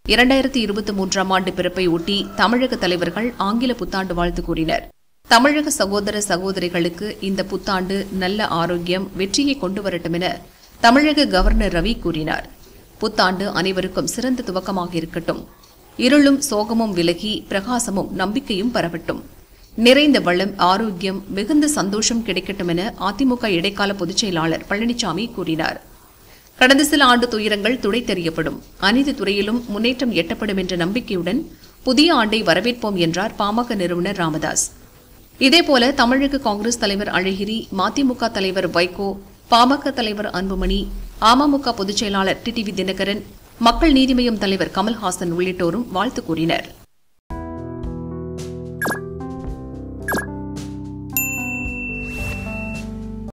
இரண்டாயிரத்தி இருபத்தி மூன்றாம் ஆண்டு பிறப்பை ஒட்டி தமிழக தலைவர்கள் ஆங்கில புத்தாண்டு வாழ்த்து கூறினர் தமிழக சகோதர சகோதரிகளுக்கு இந்த புத்தாண்டு நல்ல ஆரோக்கியம் வெற்றியை கொண்டு வரட்டும் என தமிழக கவர்னர் ரவி கூறினார் புத்தாண்டு அனைவருக்கும் சிறந்த துவக்கமாக இருக்கட்டும் இருளும் சோகமும் விலகி பிரகாசமும் நம்பிக்கையும் பரவட்டும் நிறைந்த வளம் ஆரோக்கியம் மிகுந்த சந்தோஷம் கிடைக்கட்டும் என அதிமுக இடைக்கால பொதுச் செயலாளர் பழனிசாமி கூறினார் கடந்த சில ஆண்டு துயரங்கள் துடை தெரியப்படும் அனைத்து துறையிலும் முன்னேற்றம் எட்டப்படும் என்ற நம்பிக்கையுடன் புதிய ஆண்டை வரவேற்போம் என்றார் பாமக நிறுவனர் ராமதாஸ் இதேபோல தமிழக காங்கிரஸ் தலைவர் அழகிரி மதிமுக தலைவர் வைகோ பாமக தலைவர் அன்புமணி அமமுக பொதுச் செயலாளர் டிடிவி தினகரன் மக்கள் நீதி மய்யம் தலைவர் கமல்ஹாசன் உள்ளிட்டோரும் வாழ்த்து கூறினர்